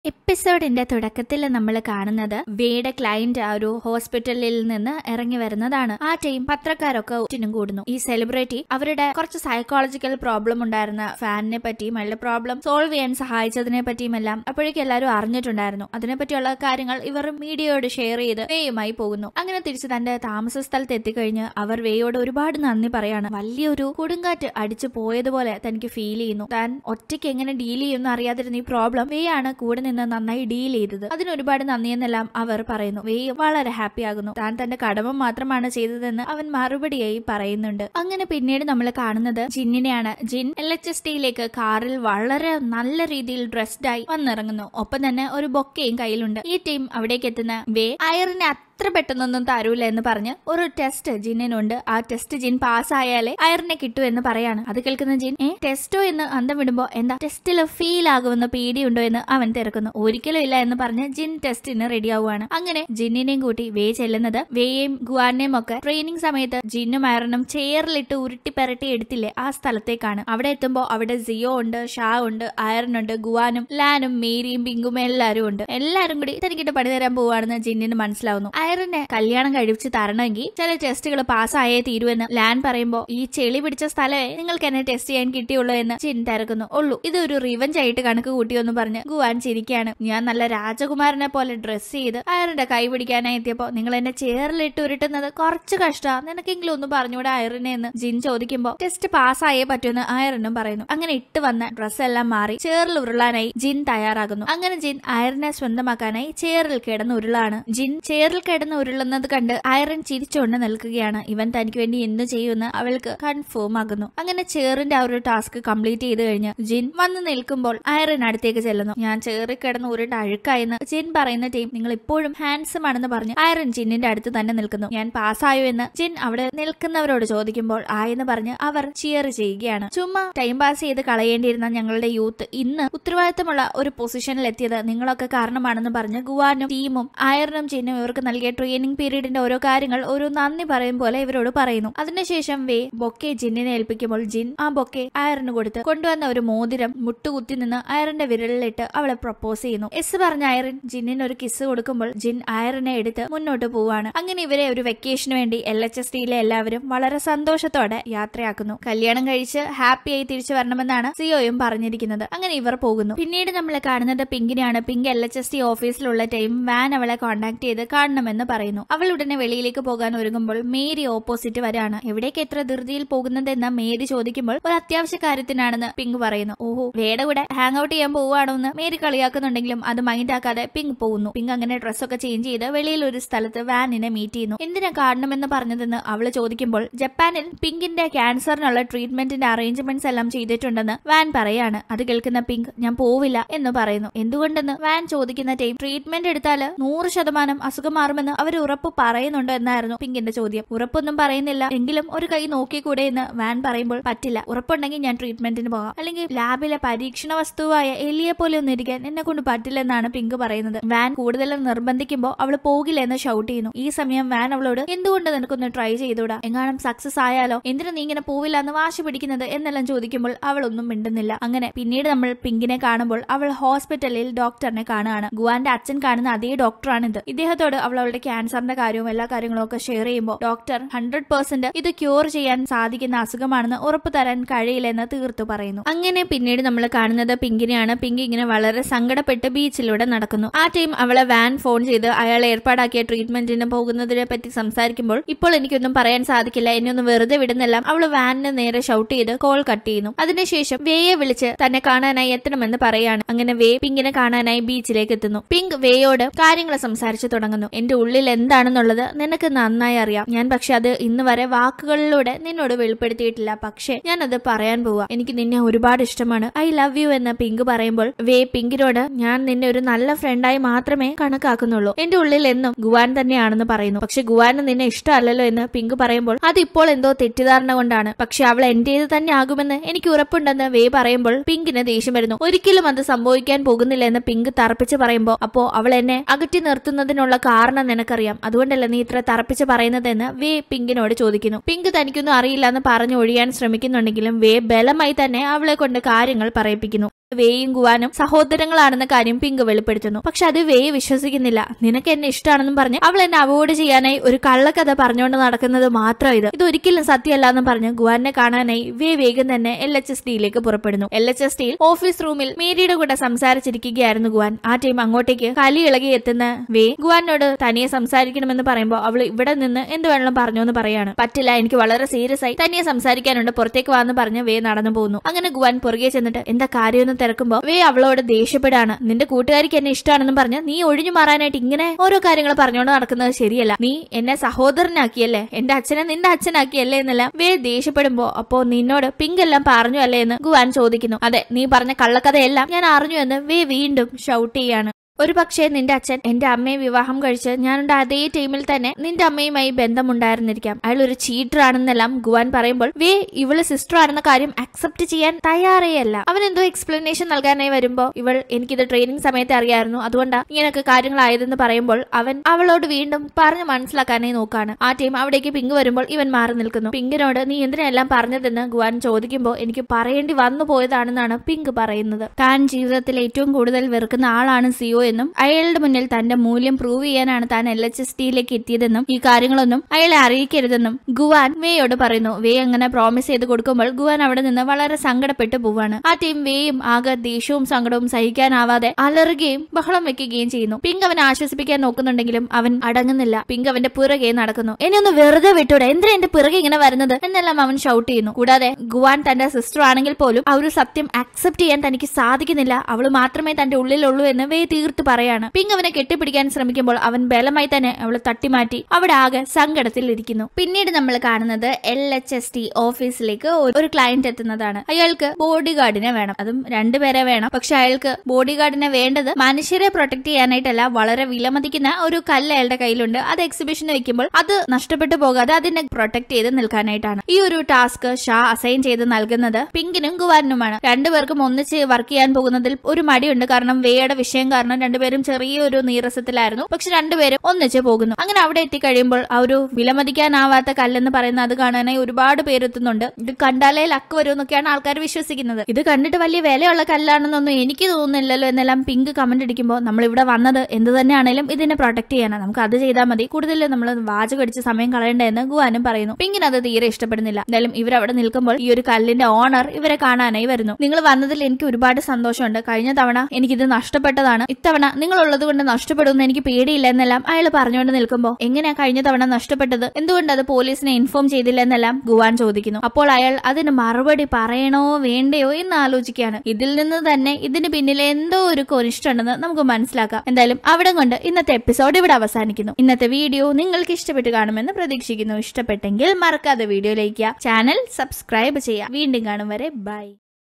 എപ്പിസോഡിന്റെ തുടക്കത്തിൽ നമ്മൾ കാണുന്നത് വേയുടെ ക്ലയന്റ് ആ ഒരു ഹോസ്പിറ്റലിൽ നിന്ന് ഇറങ്ങി വരുന്നതാണ് ആ ടൈം പത്രക്കാരൊക്കെ ചുറ്റും കൂടുന്നു ഈ സെലിബ്രിറ്റി അവരുടെ കുറച്ച് സൈക്കോളജിക്കൽ പ്രോബ്ലം ഉണ്ടായിരുന്ന ഫാനിനെ പറ്റിയും അയാളുടെ പ്രോബ്ലം സോൾവ് ചെയ്യാൻ സഹായിച്ചതിനെ പറ്റിയും എല്ലാം അപ്പോഴേക്കും എല്ലാവരും അറിഞ്ഞിട്ടുണ്ടായിരുന്നു അതിനെപ്പറ്റിയുള്ള കാര്യങ്ങൾ ഇവർ മീഡിയയോട് ഷെയർ ചെയ്ത് വേയുമായി പോകുന്നു അങ്ങനെ തിരിച്ച് തന്റെ താമസ സ്ഥലത്ത് എത്തിക്കഴിഞ്ഞ് അവർ വേയോട് ഒരുപാട് നന്ദി പറയാണ് വലിയൊരു കൊടുങ്കാറ്റ് അടിച്ചു പോയതുപോലെ തനിക്ക് ഫീൽ ചെയ്യുന്നു താൻ ഒറ്റയ്ക്ക് എങ്ങനെ ഡീൽ ചെയ്യുമെന്ന് അറിയാതിരുന്ന ഈ പ്രോബ്ലം വേയാണ് കൂടെ നിന്ന് നന്നായി ഡീൽ ചെയ്തത് അതിന് ഒരുപാട് നന്ദിയെന്നെല്ലാം അവർ പറയുന്നു വേ വളരെ ഹാപ്പി ആകുന്നു താൻ തന്റെ കടമ മാത്രമാണ് ചെയ്തതെന്ന് അവൻ മറുപടിയായി പറയുന്നുണ്ട് അങ്ങനെ പിന്നീട് നമ്മൾ കാണുന്നത് ജിന്നിനെയാണ് ജിൻ എൽ എച്ച് എസ് ടിയിലേക്ക് കാറിൽ വളരെ നല്ല രീതിയിൽ ഡ്രസ്ഡ് ആയി വന്നിറങ്ങുന്നു ഒപ്പം തന്നെ ഒരു ബൊക്കയും കയ്യിലുണ്ട് ഈ ടീം അവിടേക്ക് എത്തുന്ന വേ അയറിനെ അത്ര പെട്ടെന്നൊന്നും തരൂല എന്ന് പറഞ്ഞ് ഒരു ടെസ്റ്റ് ജിന്നിനുണ്ട് ആ ടെസ്റ്റ് ജിൻ പാസ്സായാലേ അയറിനെ കിട്ടൂ എന്ന് പറയാണ് അത് കേൾക്കുന്ന ജിൻ ഏ ടെസ്റ്റോ എന്ന് അന്തം വിടുമ്പോ എന്താ ടെസ്റ്റിൽ ഫീൽ ആകുമെന്ന് പേടിയുണ്ടോ എന്ന് അവൻ തിരക്കുന്നു ഒരിക്കലും ഇല്ല എന്ന് പറഞ്ഞ് ജിൻ ടെസ്റ്റിന് റെഡി ആവുകയാണ് അങ്ങനെ ജിന്നിനെയും കൂട്ടി വേ ചെല്ലുന്നത് വേയെയും ഗുവാനെയും ഒക്കെ ട്രെയിനിങ് സമയത്ത് ജിന്നും അയറിനും ചെയറിലിട്ട് ഉരുട്ടി പെരട്ടി എടുത്തില്ലേ ആ സ്ഥലത്തേക്കാണ് അവിടെ എത്തുമ്പോ അവിടെ സിയോ ഉണ്ട് ഷാ ഉണ്ട് അയറിനുണ്ട് ഗുവാനും ലാനും മേരിയും പിങ്കും എല്ലാരും ഉണ്ട് എല്ലാരും കൂടി തനിക്കിട്ട് പണി തരാൻ പോവാണെന്ന് ജിന്നിന് മനസ്സിലാവുന്നു അയറിനെ കല്യാണം കഴിച്ച് തരണമെങ്കിൽ ചില ടെസ്റ്റുകൾ പാസ്സായേ തീരുവെന്ന് ലാൻ പറയുമ്പോ ഈ ചെളി പിടിച്ച സ്ഥലമേ നിങ്ങൾക്ക് എന്നെ ടെസ്റ്റ് ചെയ്യാൻ കിട്ടിയുള്ളൂ എന്ന് ജിൻ തിരക്കുന്നു ഉള്ളൂ ഇതൊരു റിവഞ്ച് ആയിട്ട് കണക്ക് കൂട്ടിയെന്ന് പറഞ്ഞ് ഗുവാൻ ചിരിക്കാണ് ഞാൻ നല്ല രാജകുമാരനെ പോലെ ഡ്രസ് ചെയ്ത് അയറിന്റെ കൈ പിടിക്കാനായി എത്തിയപ്പോ നിങ്ങൾ എന്നെ ചേറിലിട്ട് ഉരുട്ടുന്നത് കുറച്ച് കഷ്ടാ നിനക്കെങ്കിലും ഒന്ന് പറഞ്ഞൂടെ അയറിനെ എന്ന് ജിൻ ചോദിക്കുമ്പോ ടെസ്റ്റ് പാസ്സായേ പറ്റുമെന്ന് അയറിനും പറയുന്നു അങ്ങനെ ഇട്ട് വന്ന ഡ്രസ് എല്ലാം മാറി ചേറിൽ ഉരുളാനായി ജിൻ തയ്യാറാകുന്നു അങ്ങനെ ജിൻ അയറിനെ സ്വന്തമാക്കാനായി ചേറിൽ കിടന്ന് ഉരുളാണ് ജിൻ ചേറിൽ കിടന്ന് ഉരുളുന്നത് കണ്ട് അയറൻ ചിരിച്ചുകൊണ്ട് നിൽക്കുകയാണ് ഇവൻ തനിക്ക് വേണ്ടി എന്തു ചെയ്യുമെന്ന് അവൾക്ക് കൺഫേം ആകുന്നു അങ്ങനെ ചേറിന്റെ ആ ഒരു ടാസ്ക് കംപ്ലീറ്റ് ചെയ്ത് കഴിഞ്ഞ് ജിൻ വന്ന് നിൽക്കുമ്പോൾ അയറൻ അടുത്തേക്ക് ചെല്ലുന്നു ഞാൻ ചേറി കിടന്ന് ഉരുണ്ട് അഴുക്കായെന്ന് ജിൻ പറയുന്ന ടീം നിങ്ങൾ ഇപ്പോഴും ഹാൻസം ആണെന്ന് പറഞ്ഞ് അയറൻ ജിന്നിന്റെ അടുത്ത് തന്നെ നിൽക്കുന്നു ഞാൻ പാസ്സായോ എന്ന് ജിൻ അവിടെ നിൽക്കുന്നവരോട് ചോദിക്കുമ്പോൾ ആയെന്ന് പറഞ്ഞ് അവർ ചിയർ ചെയ്യുകയാണ് ചുമ്മാ ടൈം പാസ് ചെയ്ത് കളയേണ്ടിയിരുന്ന ഞങ്ങളുടെ യൂത്ത് ഇന്ന് ഉത്തരവാദിത്തമുള്ള ഒരു പൊസിഷനിൽ എത്തിയത് നിങ്ങളൊക്കെ കാരണമാണെന്ന് പറഞ്ഞ് ഗുവാനും ടീമും അയറിനും ജിന്നും ഇവർക്ക് നൽകിയ ട്രെയിനിങ് പീരീഡിന്റെ ഓരോ കാര്യങ്ങൾ ഒരു നന്ദി പറയും പോലെ ഇവരോട് പറയുന്നു അതിനുശേഷം വേ ബൊക്കെ ജിന്നിനെ ഏൽപ്പിക്കുമ്പോൾ ജിൻ ആ ബൊക്കെ അയറിന് കൊടുത്ത് കൊണ്ടുവന്ന ഒരു മോതിരം മുട്ടുകുത്തി നിന്ന് അയറിന്റെ വിരലിലിട്ട് അവളെ പ്രപ്പോസ് ചെയ്യുന്നു എസ് പറഞ്ഞ അയറിൻ ജിന്നിന് ഒരു കിസ് കൊടുക്കുമ്പോൾ ജിൻ അയറിനെ എടുത്ത് മുന്നോട്ട് പോവാണ് അങ്ങനെ ഇവരെ ഒരു വെക്കേഷന് വേണ്ടി എൽ എച്ച് എസ് ടിയിലെ എല്ലാവരും വളരെ സന്തോഷത്തോടെ യാത്രയാക്കുന്നു കല്യാണം കഴിച്ച് ഹാപ്പിയായി തിരിച്ചു വരണമെന്നാണ് സിയോയും പറഞ്ഞിരിക്കുന്നത് അങ്ങനെ ഇവർ പോകുന്നു പിന്നീട് നമ്മൾ കാണുന്നത് പിങ്കിനെയാണ് Pink L H S T ഓഫീസിലുള്ള ടൈം വാൻ അവളെ കോൺടാക്ട് ചെയ്ത് കാണണമെന്ന് പറയുന്നു അവൾ ഉടനെ വെളിയിലേക്ക് പോകാൻ ഒരുങ്ങുമ്പോൾ മേരി ഓപ്പോസിറ്റ് വരാണ് എവിടേക്ക് എത്ര ധൃതിയിൽ പോകുന്നതെന്ന് മേരി ചോദിക്കുമ്പോൾ ഒരു അത്യാവശ്യ കാര്യത്തിനാണെന്ന് പിങ്ക് പറയുന്നു ഓഹോ വേടെ കൂടെ ഹാങ് ഔട്ട് ചെയ്യാൻ പോവുകയാണോ എന്ന് മേരി കളിയാക്കുന്നുണ്ടെങ്കിലും അത് മൈൻഡ് ആക്കാതെ പിങ്ക് പോകുന്നു പിങ്ക് അങ്ങനെ ഡ്രസ്സൊക്കെ ചേഞ്ച് ചെയ്ത് വെളിയിൽ ഒരു സ്ഥലത്ത് വാനിനെ മീറ്റ് ചെയ്യുന്നു എന്തിനാ കാണണമെന്ന് പറഞ്ഞതെന്ന് അവള് ചോദിക്കുമ്പോൾ ജപ്പാനിൽ പിങ്കിന്റെ ക്യാൻസറിനുള്ള ട്രീറ്റ്മെന്റിന്റെ അറേഞ്ച്മെന്റ്സ് എല്ലാം ചെയ്തിട്ടുണ്ടെന്ന് വാൻ പറയാണ് അത് കേൾക്കുന്ന പിങ്ക് ഞാൻ പോവില്ല എന്ന് പറയുന്നു എന്തുകൊണ്ടെന്ന് വാൻ ചോദിക്കുന്ന ടൈം ട്രീറ്റ്മെന്റ് എടുത്താൽ നൂറ് ശതമാനം അസുഖം മാറുമെന്ന് അവർ ഉറപ്പ് പറയുന്നുണ്ടോ എന്നായിരുന്നു പിങ്കിന്റെ ചോദ്യം ഉറപ്പൊന്നും പറയുന്നില്ല എങ്കിലും ഒരു കൈ നോക്കിക്കൂടെ എന്ന് വാൻ പറയുമ്പോൾ പറ്റില്ല ഉറപ്പുണ്ടെങ്കിൽ ഞാൻ ട്രീറ്റ്മെന്റിന് പോകാം അല്ലെങ്കിൽ ലാബിലെ പരീക്ഷണ വസ്തുവായ എലിയെ പോലെ ഒന്നും ഇരിക്കാൻ എന്നെ കൊണ്ട് പറ്റില്ലെന്നാണ് പിങ്ക് പറയുന്നത് വാൻ കൂടുതലും നിർബന്ധിക്കുമ്പോൾ അവൾ പോകില്ല എന്ന് ഷൗട്ട് ചെയ്യുന്നു ഈ സമയം വാൻ അവളോട് എന്തുകൊണ്ട് നിനക്കൊന്ന് ട്രൈ ചെയ്തൂടാ എങ്ങാനും സക്സസ് ആയാലോ എന്തിനു നീ ഇങ്ങനെ പോവില്ല എന്ന് വാശി പിടിക്കുന്നത് എന്നെല്ലാം ചോദിക്കുമ്പോൾ അവൾ ഒന്നും മിണ്ടുന്നില്ല അങ്ങനെ പിന്നീട് നമ്മൾ പിങ്കിനെ കാണുമ്പോൾ അവൾ ഹോസ്പിറ്റലിൽ ഡോക്ടറിനെ കാണുകയാണ് ഗുവാന്റെ അച്ഛൻ കാണുന്ന അതേ ഡോക്ടറാണിത് ഇദ്ദേഹത്തോട് അവൾ അവളുടെ ക്യാൻസറിന്റെ കാര്യവും എല്ലാ കാര്യങ്ങളും ഒക്കെ ഷെയർ ചെയ്യുമ്പോൾ ഡോക്ടർ ഹൺഡ്രഡ് പെർസെന്റ് ഇത് ക്യൂർ ചെയ്യാൻ സാധിക്കുന്ന അസുഖമാണെന്ന് ഉറപ്പ് തരാൻ കഴിയില്ലെന്ന് തീർത്തു പറയുന്നു അങ്ങനെ പിന്നീട് നമ്മൾ കാണുന്നത് പിങ്കിനെയാണ് പിങ്കി ഇങ്ങനെ വളരെ സങ്കടപ്പെട്ട് ബീച്ചിലൂടെ നടക്കുന്നു ആ ടൈം അവളെ വാൻ ഫോൺ ചെയ്ത് അയാൾ ഏർപ്പാടാക്കിയ ട്രീറ്റ്മെന്റിന് പോകുന്നതിനെ പറ്റി സംസാരിക്കുമ്പോൾ ഇപ്പോൾ എനിക്കൊന്നും പറയാൻ സാധിക്കില്ല എന്നെ ഒന്ന് വെറുതെ വിടുന്നെല്ലാം അവൾ വാനിന് നേരെ ഷൗട്ട് ചെയ്ത് കോൾ കട്ട് ചെയ്യുന്നു അതിനുശേഷം വേയെ വിളിച്ച് തന്നെ കാണാനായി എത്തണമെന്ന് പറയാണ് അങ്ങനെ വേ പിങ്കിനെ കാണാനായി ബീച്ചിലേക്ക് എത്തുന്നു പിങ്ക് വേയോട് കാര്യങ്ങൾ സംസാരിച്ചു തുടങ്ങുന്നു എന്റെ ഉള്ളിൽ എന്താണെന്നുള്ളത് നിനക്ക് നന്നായി അറിയാം ഞാൻ പക്ഷെ അത് ഇന്ന് വരെ വാക്കുകളിലൂടെ നിന്നോട് വെളിപ്പെടുത്തിയിട്ടില്ല പക്ഷെ ഞാൻ അത് പറയാൻ പോവാ എനിക്ക് നിന്നെ ഒരുപാട് ഇഷ്ടമാണ് ഐ ലവ് യു എന്ന് പിങ്ക് പറയുമ്പോൾ വേ പിങ്കിനോട് ഞാൻ നിന്നെ ഒരു നല്ല ഫ്രണ്ടായി മാത്രമേ കണക്കാക്കുന്നുള്ളൂ എന്റെ ഉള്ളിൽ എന്നും ഗുവാൻ തന്നെയാണെന്ന് പറയുന്നു പക്ഷെ ഗുവാന് നിന്നെ ഇഷ്ടമല്ലല്ലോ എന്ന് പിങ്ക് പറയുമ്പോൾ അതിപ്പോൾ എന്തോ തെറ്റിദ്ധാരണ കൊണ്ടാണ് പക്ഷെ അവൾ എന്റേത് തന്നെ ആകുമെന്ന് എനിക്ക് ഉറപ്പുണ്ടെന്ന് വേ പറയുമ്പോൾ പിങ്കിന് ദേഷ്യം വരുന്നു ഒരിക്കലും അത് സംഭവിക്കാൻ പോകുന്നില്ല എന്ന് പിങ്ക് തറപ്പിച്ച് പറയുമ്പോൾ അപ്പോ അവൾ എന്നെ അകറ്റി നിർത്തുന്നതിനുള്ള കാരണം നിനക്കറിയാം അതുകൊണ്ടല്ല നീ ഇത്ര തറപ്പിച്ച് പറയുന്നതെന്ന് വേ പിങ്കിനോട് ചോദിക്കുന്നു പിങ്ക് തനിക്കൊന്നും അറിയില്ല എന്ന് പറഞ്ഞു ഒഴിയാൻ ശ്രമിക്കുന്നുണ്ടെങ്കിലും വേ ബലമായി തന്നെ അവളെ കൊണ്ട് കാര്യങ്ങൾ പറയിപ്പിക്കുന്നു വേയും ഗുവാനും സഹോദരങ്ങളാണെന്ന കാര്യം പിങ്ക് വെളിപ്പെടുത്തുന്നു പക്ഷെ അത് വേ വിശ്വസിക്കുന്നില്ല നിനക്ക് എന്നെ ഇഷ്ടമാണെന്നും പറഞ്ഞ് അവൾ എന്നെ അവോയ്ഡ് ചെയ്യാനായി ഒരു കള്ളക്കഥ പറഞ്ഞുകൊണ്ട് നടക്കുന്നത് മാത്രം ഇത് ഇത് ഒരിക്കലും സത്യമല്ല എന്ന് പറഞ്ഞ് ഗുവാനെ കാണാനായി വേ വേഗം തന്നെ എൽ എച്ച് എസ് ഡിയിലേക്ക് പുറപ്പെടുന്നു എൽ എച്ച് എസ് ഡിയിൽ ഓഫീസ് റൂമിൽ മേരിയുടെ കൂടെ സംസാരിച്ചിരിക്കുകയായിരുന്നു ഗുവാൻ ആ ടൈം അങ്ങോട്ടേക്ക് കലി ഇളകി എത്തുന്ന വേ ഗുവാനോട് തനിയെ സംസാരിക്കണമെന്ന് പറയുമ്പോൾ അവൾ ഇവിടെ നിന്ന് എന്ത് വേണമെങ്കിലും പറഞ്ഞു എന്ന് പറയാണ് പറ്റില്ല എനിക്ക് വളരെ സീരിയസ് ആയി തനിയെ സംസാരിക്കാനുണ്ട് പുറത്തേക്ക് വാന്ന് പറഞ്ഞ് വേ നടന്നു പോകുന്നു അങ്ങനെ ഗുവാൻ പുറകെ ചെന്നിട്ട് എന്താ കാര്യമെന്ന് തിരക്കുമ്പോ വേ അവളോട് ദേഷ്യപ്പെടാണ് നിന്റെ കൂട്ടുകാരിക്ക് എന്നെ ഇഷ്ടമാണെന്നും പറഞ്ഞ് നീ ഒഴിഞ്ഞു മാറാനായിട്ട് ഇങ്ങനെ ഓരോ കാര്യങ്ങൾ പറഞ്ഞുകൊണ്ട് നടക്കുന്നത് ശരിയല്ല നീ എന്നെ സഹോദരനാക്കിയല്ലേ എന്റെ അച്ഛനെ നിന്റെ അച്ഛനാക്കിയല്ലേ എന്നെല്ലാം വേ ദേഷ്യപ്പെടുമ്പോ അപ്പോ നിന്നോട് പിങ്ക് എല്ലാം പറഞ്ഞു അല്ലേ എന്ന് ഗുവാൻ ചോദിക്കുന്നു അതെ നീ പറഞ്ഞ കള്ളക്കഥയെല്ലാം ഞാൻ അറിഞ്ഞു എന്ന് വേ വീണ്ടും ഷൗട്ട് ചെയ്യാണ് ഒരു പക്ഷേ നിന്റെ അച്ഛൻ എന്റെ അമ്മയെ വിവാഹം കഴിച്ച് ഞാനുണ്ട് അതേ ടൈമിൽ തന്നെ നിന്റെ അമ്മയുമായി ബന്ധമുണ്ടായിരുന്നിരിക്കാം അയാൾ ഒരു ചീറ്റർ ആണെന്നെല്ലാം ഗുവാൻ പറയുമ്പോൾ വേ ഇവള് സിസ്റ്റർ ആണെന്ന കാര്യം അക്സെപ്റ്റ് ചെയ്യാൻ തയ്യാറേയല്ല അവൻ എന്തോ എക്സ്പ്ലനേഷൻ നൽകാനായി വരുമ്പോ ഇവൾ എനിക്കിത് ട്രെയിനിങ് സമയത്ത് അറിയായിരുന്നു അതുകൊണ്ടാ ഇങ്ങനെയൊക്കെ കാര്യങ്ങളായതെന്ന് പറയുമ്പോൾ അവൻ അവളോട് വീണ്ടും പറഞ്ഞു മനസ്സിലാക്കാനായി നോക്കാണ് ആ ടൈം അവിടേക്ക് പിങ്ക് വരുമ്പോൾ ഇവൻ മാറി നിൽക്കുന്നു പിങ്കിനോട് നീ എന്തിനെല്ലാം പറഞ്ഞതെന്ന് ഗുവാൻ ചോദിക്കുമ്പോൾ എനിക്ക് പറയേണ്ടി വന്നു പോയതാണെന്നാണ് പിങ്ക് പറയുന്നത് താൻ ജീവിതത്തിൽ ഏറ്റവും കൂടുതൽ വെറുക്കുന്ന ആളാണ് സിഒ എന്നും അയാളുടെ മുന്നിൽ തന്റെ മൂല്യം പ്രൂവ് ചെയ്യാനാണ് താൻ എൽ എച്ച് എസ് ടിയിലേക്ക് എത്തിയതെന്നും ഈ കാര്യങ്ങളൊന്നും അയാളെ അറിയിക്കരുതെന്നും ഗുവാൻ വേയോട് പറയുന്നു വേ അങ്ങനെ പ്രോമിസ് ചെയ്ത് കൊടുക്കുമ്പോൾ ഗുവാൻ അവിടെ നിന്ന് വളരെ സങ്കടപ്പെട്ടു പോവാണ് ആ ടീം വേയും ആകെ ദേഷ്യവും സങ്കടവും സഹിക്കാനാവാതെ അലറുകയും ബഹളം വെക്കുകയും ചെയ്യുന്നു പിങ്ക് അവനെ ആശ്വസിപ്പിക്കാൻ നോക്കുന്നുണ്ടെങ്കിലും അവൻ അടങ്ങുന്നില്ല പിങ്ക് അവന്റെ പുറകെ നടക്കുന്നു എന്നെ ഒന്ന് വെറുതെ വിട്ടൂടെ എന്തിനാ എന്റെ പിറകെ ഇങ്ങനെ വരുന്നത് എന്നെല്ലാം അവൻ ഷൗട്ട് ചെയ്യുന്നു കൂടാതെ ഗുവാൻ തന്റെ സിസ്റ്റർ ആണെങ്കിൽ പോലും ആ ഒരു സത്യം അക്സെപ്റ്റ് ചെയ്യാൻ തനിക്ക് സാധിക്കുന്നില്ല അവള് മാത്രമേ തന്റെ ഉള്ളിലുള്ളൂ എന്ന് വേ തീർത്ത് പറയാണ് പിങ്ക് അവനെ കെട്ടിപ്പിടിക്കാൻ ശ്രമിക്കുമ്പോൾ അവൻ ബലമായി തന്നെ അവളെ തട്ടിമാറ്റി അവിടെ ആകെ സങ്കടത്തിൽ ഇരിക്കുന്നു പിന്നീട് നമ്മൾ കാണുന്നത് എൽ എച്ച് എസ് ടി ഓഫീസിലേക്ക് ഒരു ക്ലയന്റ് എത്തുന്നതാണ് അയാൾക്ക് ബോഡി ഗാർഡിനെ വേണം അതും രണ്ടുപേരെ വേണം പക്ഷെ അയാൾക്ക് ബോഡി ഗാർഡിനെ വേണ്ടത് മനുഷ്യരെ പ്രൊട്ടക്ട് ചെയ്യാനായിട്ടല്ല വളരെ വിലമതിക്കുന്ന ഒരു കല്ല് അയാളുടെ കയ്യിലുണ്ട് അത് എക്സിബിഷന് വെക്കുമ്പോൾ അത് നഷ്ടപ്പെട്ടു പോകാതെ അതിനെ പ്രൊട്ടക്ട് ചെയ്ത് നിൽക്കാനായിട്ടാണ് ഈ ഒരു ടാസ്ക് ഷാ അസൈൻ ചെയ്ത് നൽകുന്നത് പിങ്കിനും ഗുവാനുമാണ് രണ്ടുപേർക്കും ഒന്നിച്ച് വർക്ക് ചെയ്യാൻ പോകുന്നതിൽ ഒരു മടിയുണ്ട് കാരണം വേയുടെ വിഷയം കാരണം രണ്ടുപേരും ചെറിയൊരു നീരസത്തിലായിരുന്നു പക്ഷെ രണ്ടുപേരും ഒന്നിച്ച് പോകുന്നു അങ്ങനെ അവിടെ എത്തിക്കഴിയുമ്പോൾ ആ ഒരു വിലമതിക്കാനാവാത്ത കല്ലെന്ന് പറയുന്ന അത് കാണാനായി ഒരുപാട് പേരെത്തുന്നുണ്ട് ഇത് കണ്ടാലേ ലക്ക് വരും എന്നൊക്കെയാണ് ആൾക്കാർ വിശ്വസിക്കുന്നത് ഇത് കണ്ടിട്ട് വലിയ വിലയുള്ള കല്ലാണെന്നൊന്നും എനിക്ക് തോന്നുന്നില്ലല്ലോ എന്നെല്ലാം പിങ്ക് കമന്റ് അടിക്കുമ്പോൾ നമ്മൾ ഇവിടെ വന്നത് എന്ത് തന്നെയാണെങ്കിലും ഇതിനെ പ്രൊട്ടക്ട് ചെയ്യാനാണ് നമുക്ക് അത് ചെയ്താൽ മതി കൂടുതൽ നമ്മൾ വാചകടിച്ച് സമയം കളയണ്ടെന്ന് ഗുവാനും പറയുന്നു പിങ്കിന് അത് തീരെ ഇഷ്ടപ്പെടുന്നില്ല എന്തായാലും ഇവരവിടെ നിൽക്കുമ്പോൾ ഈ ഒരു കല്ലിന്റെ ഓണർ ഇവരെ കാണാനായി വരുന്നു നിങ്ങൾ വന്നതിൽ എനിക്ക് ഒരുപാട് സന്തോഷമുണ്ട് കഴിഞ്ഞ തവണ എനിക്കിത് നഷ്ടപ്പെട്ടതാണ് ഇത്തവണ നിങ്ങൾ ഉള്ളത് കൊണ്ട് നഷ്ടപ്പെടുമെന്ന് എനിക്ക് പേടിയില്ല എന്നെല്ലാം അയാൾ പറഞ്ഞുകൊണ്ട് നിൽക്കുമ്പോൾ എങ്ങനെയാ കഴിഞ്ഞ തവണ നഷ്ടപ്പെട്ടത് എന്തുകൊണ്ട് അത് പോലീസിനെ ഇൻഫോം ചെയ്തില്ല എന്നെല്ലാം ഗുവാൻ ചോദിക്കുന്നു അപ്പോൾ അയാൾ അതിന് മറുപടി പറയണോ വേണ്ടയോ എന്ന് ആലോചിക്കുകയാണ് ഇതിൽ നിന്ന് തന്നെ ഇതിന് പിന്നിൽ എന്തോ ഒരു കൊനിഷ്ടുണ്ടെന്ന് നമുക്ക് മനസ്സിലാക്കാം എന്തായാലും അവിടെ കൊണ്ട് ഇന്നത്തെ എപ്പിസോഡ് ഇവിടെ അവസാനിക്കുന്നു ഇന്നത്തെ വീഡിയോ നിങ്ങൾക്ക് ഇഷ്ടപ്പെട്ട് കാണുമെന്ന് പ്രതീക്ഷിക്കുന്നു ഇഷ്ടപ്പെട്ടെങ്കിൽ മറക്കാതെ വീഡിയോ ലൈക്ക് ചെയ്യുക ചാനൽ സബ്സ്ക്രൈബ് ചെയ്യുക വീണ്ടും കാണും വരെ ബൈ